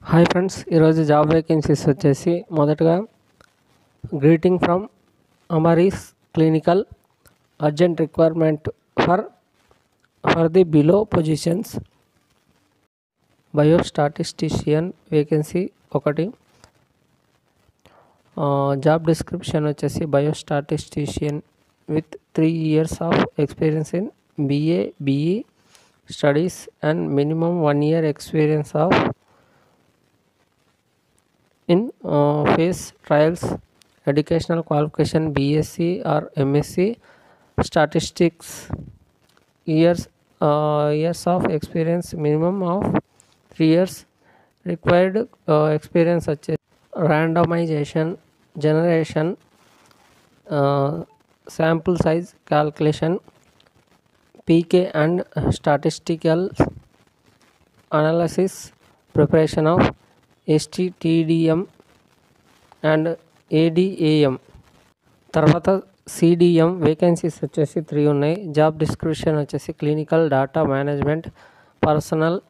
Hi friends ఈరోజు job vacancies వచ్చేసి మొదటగా greeting from Amaris clinical urgent requirement for for the below positions biostatistician vacancy ఒకటి job description వచ్చేసి biostatistician with three years of experience in BA BE studies and minimum one year experience of in uh, phase trials educational qualification bsc or msc statistics years uh, years of experience minimum of 3 years required uh, experience such as randomization generation uh, sample size calculation pk and statistical analysis preparation of STTDM and ADAM తర్వాత CDM vacancies వచ్చేసి three ఉన్నాయి job description వచ్చేసి clinical data management personnel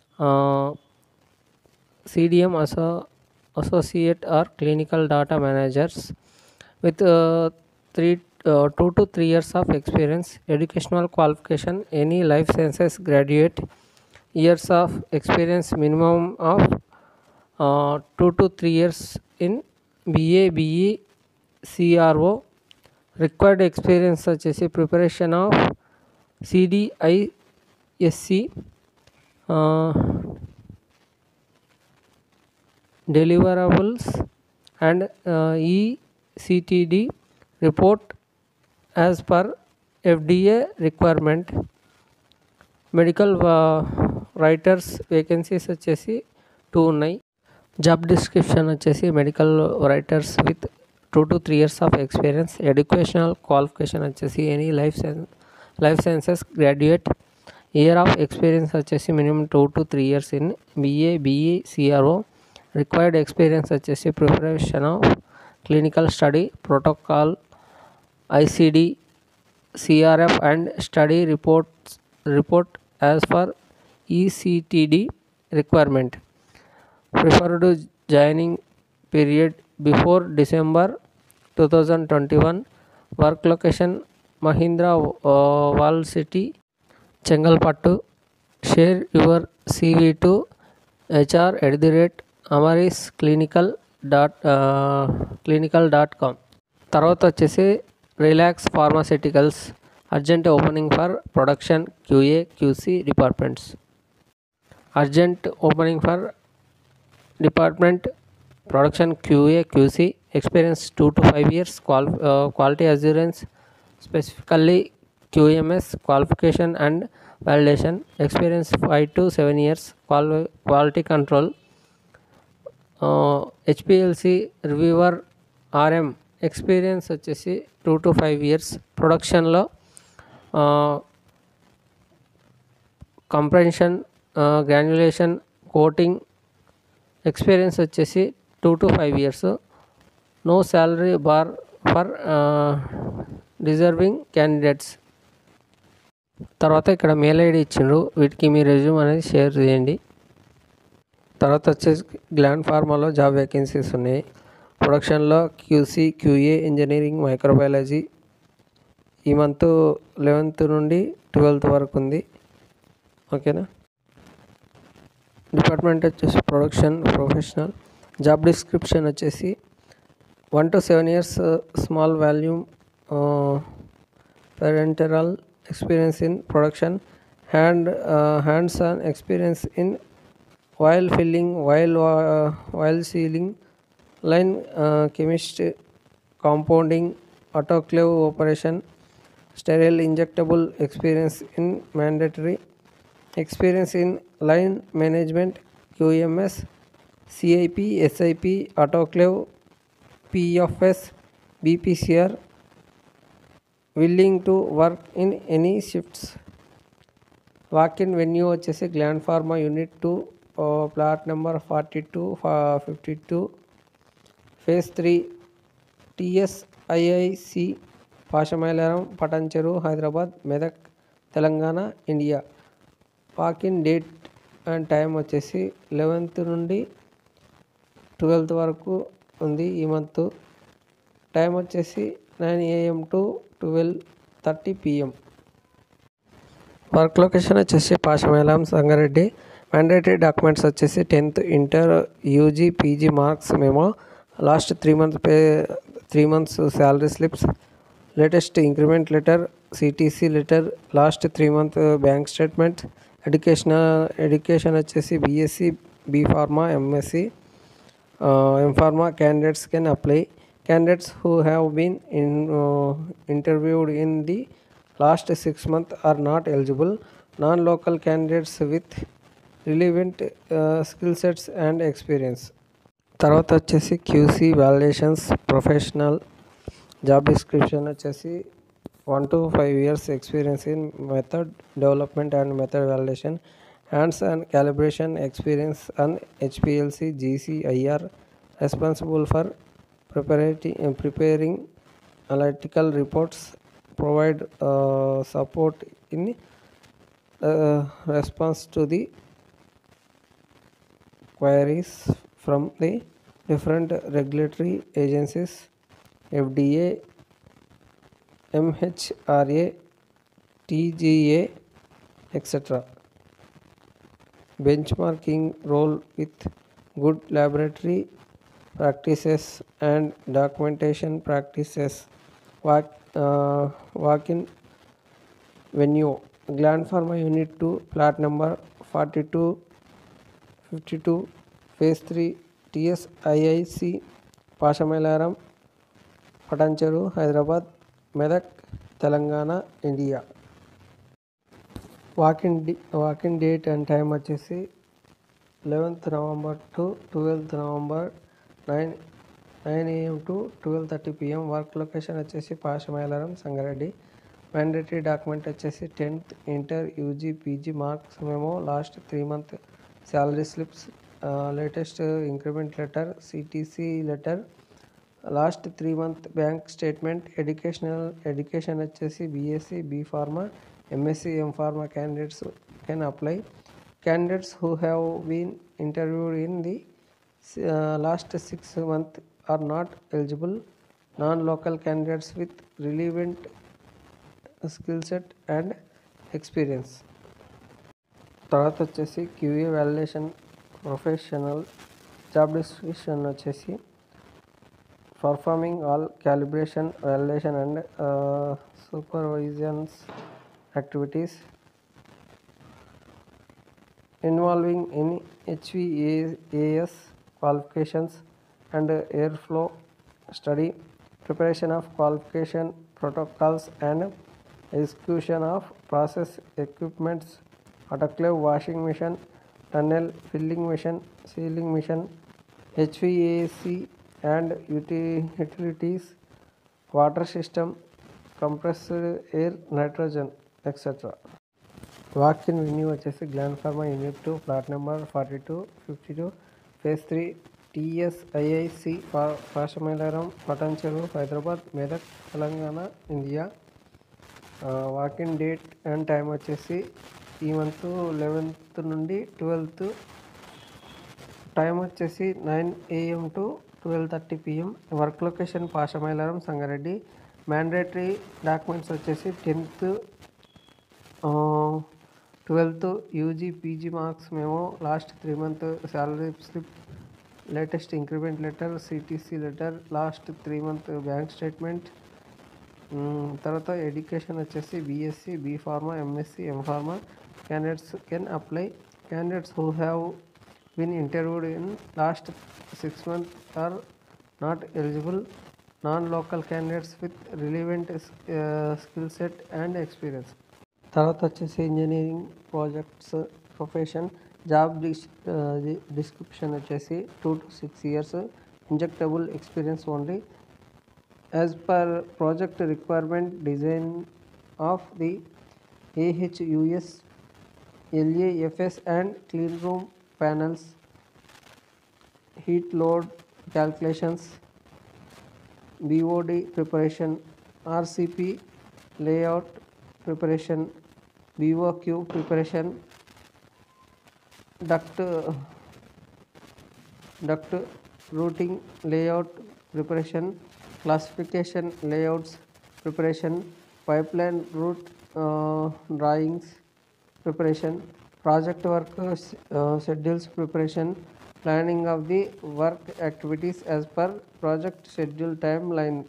CDM అసో associate or clinical data managers with three two to three years of experience educational qualification any life sciences graduate years of experience minimum of two to three years in BA BE CRO required experience వచ్చేసి preparation of CDISC deliverables and eCTD report as per FDA requirement medical writers vacancies వచ్చేసి two ఉన్నాయి job description వచ్చేసి medical writers with two to three years of experience educational qualification వచ్చేసి any life science life sciences graduate year of experience వచ్చేసి minimum two to three years in BA BE CRO required experience వచ్చేసి preparation of clinical study protocol ICD CRF and study reports report as for eCTD requirement preferred joining period before December two thousand twenty one work location Mahindra world city Chengalpattu share your CV to HR at the rate Amaris clinical dot clinical dot com తర్వాత వచ్చేసి Relax Pharmaceuticals urgent opening for production QA QC departments urgent opening for department production QA QC experience two to five years క్వాల్ quality assurance specifically QMS qualification and validation experience five to seven years క్వాలి quality control HPLC reviewer RM experience వచ్చేసి two to five years ప్రొడక్షన్లో compression granulation coating experience వచ్చేసి two to five years no salary bar for deserving candidates తర్వాత ఇక్కడ mail ID ఇచ్చిండ్రు వీటికి మీ resume అనేది share చేయండి తర్వాత వచ్చేసి గ్లాండ్ ఫార్మాలో జాబ్ వేకెన్సీస్ ఉన్నాయి ప్రొడక్షన్లో క్యూసీ క్యూఏ ఇంజనీరింగ్ మైక్రోబయాలజీ ఈ మంత్ లెవెన్త్ నుండి ట్వెల్త్ వరకు ఉంది ఓకేనా డిపార్ట్మెంట్ వచ్చేసి ప్రొడక్షన్ ప్రొఫెషనల్ జాబ్ డిస్క్రిప్షన్ వచ్చేసి one to seven years small volume parenteral experience in production hand hands on experience in vial filling vial vial sealing line chemist compounding autoclave operation sterile injectable experience in mandatory experience in line management QMS CIP SIP autoclave PFS BPCR willing to work in any shifts walk in venue వచ్చేసి Gland Pharma unit two plot number forty two fifty two phase three TSIIC Pashamylaram Patancheru Hyderabad Medak Telangana India walk in date and time వచ్చేసి eleventh నుండి twelfth వరకు ఉంది ఈ month time వచ్చేసి nine AM to twelve thirty PM work location వచ్చేసి Pashamylaram Sangareddy mandatory documents వచ్చేసి tenth inter UG PG marks memo last three months pay three months salary slips latest increment letter CTC letter last three month bank statement educational education వచ్చేసి BSc B pharma MSc M pharma candidates can apply candidates who have been in, uh, interviewed in the last six months are not eligible non-local candidates with relevant uh, skill sets and experience తర్వాత వచ్చేసి QC validations professional job description వచ్చేసి one to five years experience in method development and method validation hands and calibration experience and HPLC GCIR responsible for preparati- uh, preparing analytical reports provide uh, support in uh, response to the queries from the different regulatory agencies fda mhra tga etc benchmarking role with good laboratory practices and documentation practices walk, uh, walk in venue gland pharma unit 2 plot number 42 52 phase 3 ts iic Pashamylaram Patancheru Hyderabad Medak Telangana India walk in డి walk in date and time వచ్చేసి eleventh November to twelfth November nine nine AM to twelve thirty PM work location వచ్చేసి Pashamylaram Sangareddy mandatory document వచ్చేసి tenth inter UG PG marks memo last three month salary slips latest increment letter CTC letter last three month bank statement educational education వచ్చేసి BSc B pharma MSc M pharma candidates can apply candidates who have been interviewed in the uh, last six months are not eligible non-local candidates with relevant skill set and experience తర్వాత వచ్చేసి QA valuation professional job description వచ్చేసి performing all calibration valuation and supervisions activities involving any HVAS qualifications and airflow study, preparation of qualification protocols and execution of process equipments, autoclave washing machine, tunnel filling machine, sealing machine, HVAC and uti- utilities, water system, compressed air, nitrogen, etc. Walk in venue వచ్చేసి Gland Pharma unit two plot number forty two fifty two phase three TSIIC Pashamylaram Patancheru Hyderabad Medak Telangana India walk in date and time వచ్చేసి ఈ month eleventh నుండి twelfth time వచ్చేసి nine AM to twelve thirty PM work location Pashamylaram Sangareddy mandatory documents వచ్చేసి tenth twelfth UG PG marks memo last three month salary slip latest increment letter CTC letter last three month bank statement తర్వాత education వచ్చేసి BSc B pharma MSc M pharma candidates can apply candidates who have been interviewed in last six months are not eligible non-local candidates with relevant uh, skill set and experience తర్వాత వచ్చేసి engineering projects profession job డిస్ description వచ్చేసి two to six years injectable experience only as per project requirement design of the AHUs LAFs and clean room panels, heat load calculations, BOD preparation, RCP layout preparation, BOQ preparation, duct duct routing layout preparation classification layouts preparation pipeline route uh, drawings preparation project work uh, s- uh, schedules preparation planning of the work activities as per project schedule timeline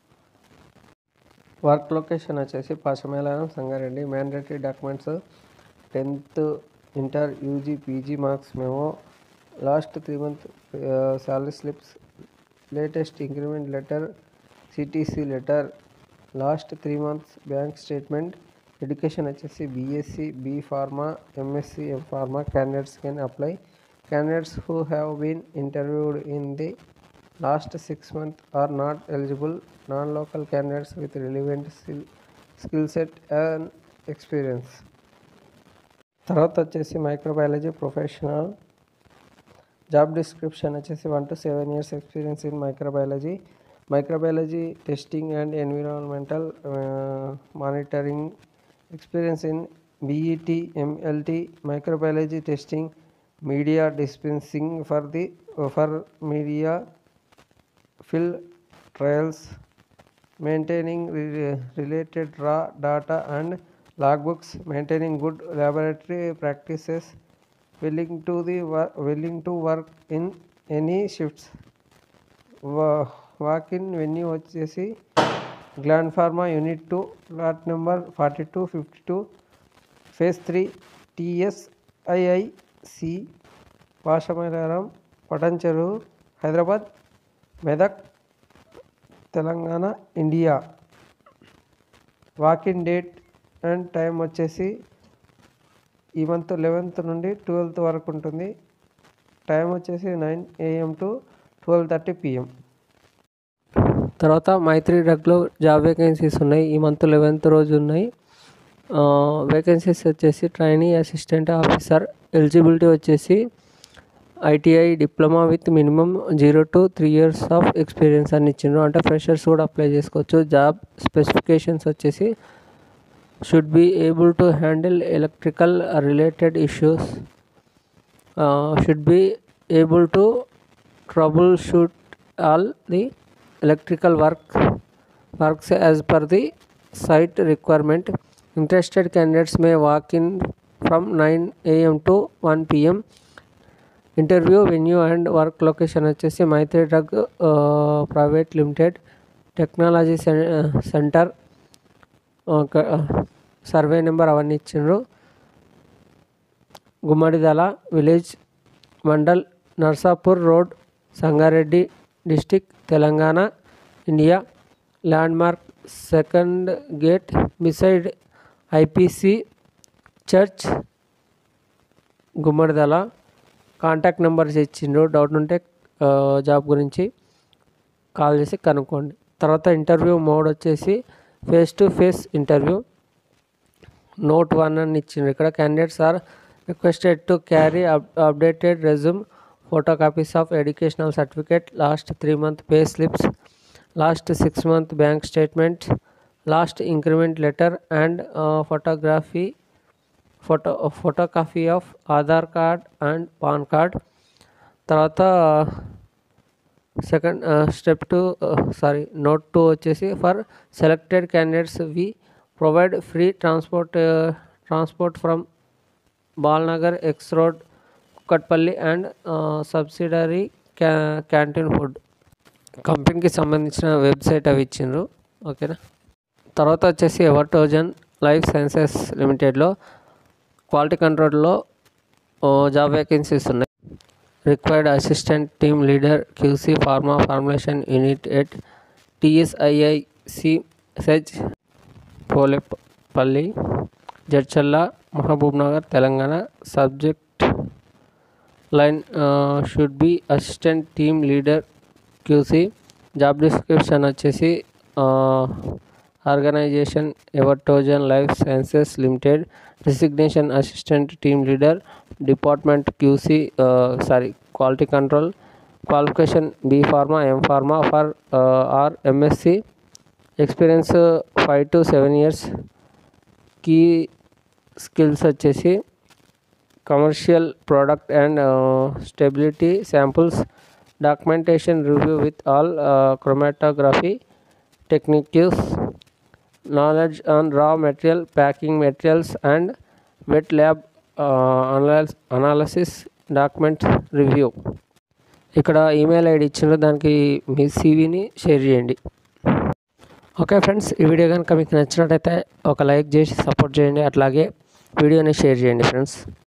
work location వచ్చేసి Pashamylaram Sangareddy mandatory documents tenth inter UG PG marks memo last three month salary slips latest increment letter CTC letter last three months bank statement education వచ్చేసి BSc B pharma MSc M pharma candidates can apply candidates who have been interviewed in the last six month are not eligible non local candidates with relevant skill skill set and experience తర్వాత వచ్చేసి microbiology professional job description వచ్చేసి one to seven years experience in microbiology microbiology testing and environmental monitoring experience in BET MLT microbiology testing media dispensing for the for media fill trials, maintaining re- related raw data and logbooks, maintaining good laboratory practices, willing to the wo- willing to work in any shifts. Walk in venue వచ్చేసి Gland Pharma unit two plot number forty two fifty two phase three TSIIC Pashamylaram Patancheru Hyderabad Medak Telangana India walk in date and time వచ్చేసి ఈ month eleventh నుండి twelfth వరకు ఉంటుంది time వచ్చేసి nine AM to twelve thirty PM తర్వాత Maithri డ్రగ్లో job vacancies ఉన్నాయి ఈ మంత్ లెవెన్త్ రోజు ఉన్నాయి వేకెన్సీస్ వచ్చేసి ట్రైనీ అసిస్టెంట్ ఆఫీసర్ ఎలిజిబిలిటీ వచ్చేసి ITI diploma with minimum zero to three years of experience అని ఇచ్చిండ్రు అంటే ఫ్రెషర్స్ కూడా అప్లై చేసుకోవచ్చు జాబ్ స్పెసిఫికేషన్స్ వచ్చేసి should be able to handle electrical related issues should be able to troubleshoot all the electrical work works as per the site requirement interested candidates may walk in from nine AM to one PM interview venue and work location వచ్చేసి మైత్రి drug private limited technology centre survey number అవన్నీ ఇచ్చిండ్రు Gummadidala village mandal Narsapur road Sangareddy district Telangana India landmark second gate beside IPC church Gummadidala contact numbers ఇచ్చిండ్రు doubt ఉంటే ఆ, job గురించి call చేసి కనుక్కోండి తర్వాత ఇంటర్వ్యూ మోడ్ వచ్చేసి face to face interview note one అని ఇచ్చిండ్రు ఇక్కడ candidates are requested to carry updated resume photo copies of educational certificate last three month pay slips last six month bank statement last increment letter and photography photo photocopy of Aadhaar card and PAN card తర్వాత second step two sorry note two వచ్చేసి for selected candidates we provide free transport transport from Balanagar X road Kukatpally and subsidiary క్యా canteen food కంపెనీకి సంబంధించిన website అవి ఇచ్చిండ్రు ఓకేనా తర్వాత వచ్చేసి ఎవర్టోజన్ లైఫ్ సైన్సెస్ లిమిటెడ్లో క్వాలిటీ కంట్రోల్లో జాబ్ వేకెన్సీస్ ఉన్నాయి required assistant team leader QC pharma formulation unit at TSIIC SEZ Polepally Jadcherla Mahabubnagar Telangana subject line should be assistant team leader QC job description వచ్చేసి organisation Evertogen life sciences limited designation assistant team leader department QC sorry quality control qualification B pharma M pharma for or MSc experience five to seven years key skills వచ్చేసి commercial product and stability samples documentation review with all uh, chromatography techniques knowledge on raw material packing materials and wet lab uh, analysis, analysis document review ఇక్కడ email ID ఇచ్చిన దానికి మీ సీవీని share చేయండి okay friends ఈ video కనుక మీకు నచ్చినట్టయితే ఒక లైక్ చేసి సపోర్ట్ చేయండి అట్లాగే వీడియోని షేర్ చేయండి ఫ్రెండ్స్